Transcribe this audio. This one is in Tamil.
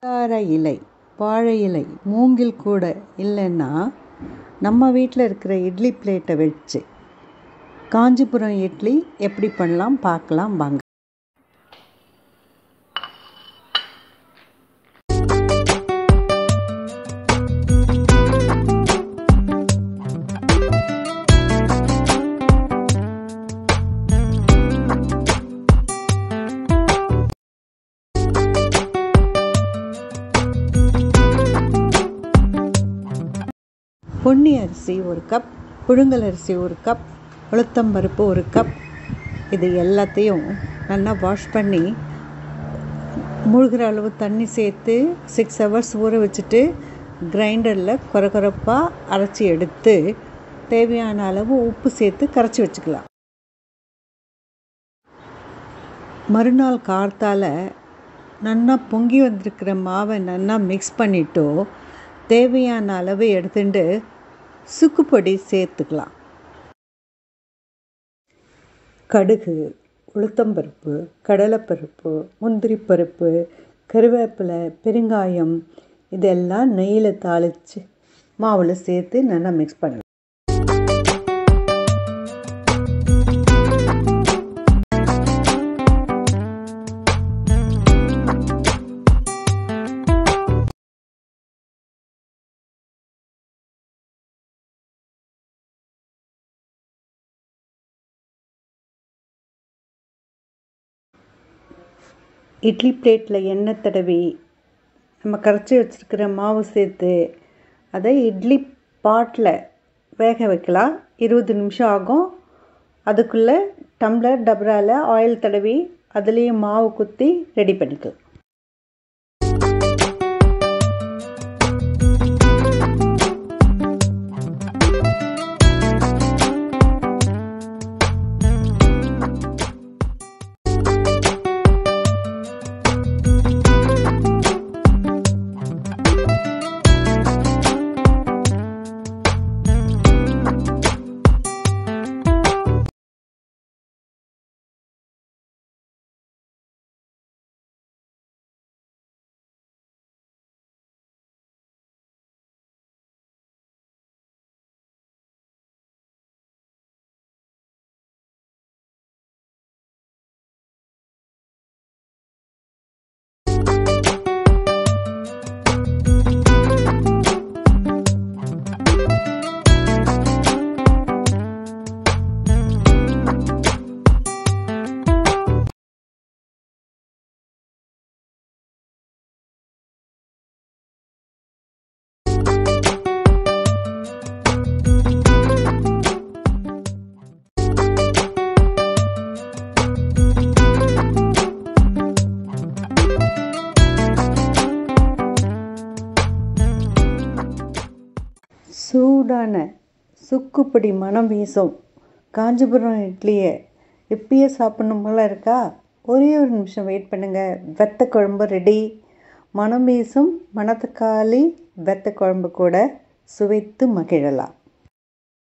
தார இலை வாழை இலை மூங்கில் கூட இல்லைன்னா நம்ம வீட்டில் இருக்கிற இட்லி பிளேட்டை வச்சு காஞ்சிபுரம் இட்லி எப்படி பண்ணலாம் பார்க்கலாம் வாங்க பொன்னி அரிசி ஒரு கப் புழுங்கல் அரிசி ஒரு கப் உளுத்தம்பருப்பு ஒரு கப் இது எல்லாத்தையும் நல்லா வாஷ் பண்ணி முழுகிற அளவு தண்ணி சேர்த்து சிக்ஸ் ஹவர்ஸ் ஊற வச்சுட்டு கிரைண்டரில் குறை குறைப்பாக அரைச்சி எடுத்து தேவையான அளவு உப்பு சேர்த்து கரைச்சி வச்சுக்கலாம் மறுநாள் கார்த்தால் நல்லா பொங்கி வந்திருக்கிற மாவை நல்லா மிக்ஸ் பண்ணிவிட்டோ தேவையான அளவு எடுத்துட்டு சுக்குப்பொடி சேர்த்துக்கலாம் கடுகு உளுத்தம்பருப்பு கடலைப்பருப்பு முந்திரி பருப்பு கருவேப்பிலை பெருங்காயம் இதெல்லாம் நெய்யில் தாளித்து மாவில் சேர்த்து நல்லா மிக்ஸ் பண்ணலாம் இட்லி பிளேட்டில் எண்ணெய் தடவி நம்ம கரைச்சி வச்சுருக்கிற மாவு சேர்த்து அதை இட்லி பாட்டில் வேக வைக்கலாம் இருபது நிமிஷம் ஆகும் அதுக்குள்ளே டம்ளர் டபராவில் ஆயில் தடவி அதுலேயும் மாவு குத்தி ரெடி பண்ணிக்கலாம் சூடான சுக்குப்பொடி மனம் வீசும் காஞ்சிபுரம் இட்லியை இப்பயே சாப்பிட்ணும் போல இருக்கா ஒரே ஒரு நிமிஷம் வெயிட் பண்ணுங்கள் வெத்த குழம்பு ரெடி மனம் வீசும் மணத்தக்காளி வெத்த குழம்பு கூட சுவைத்து மகிழலாம்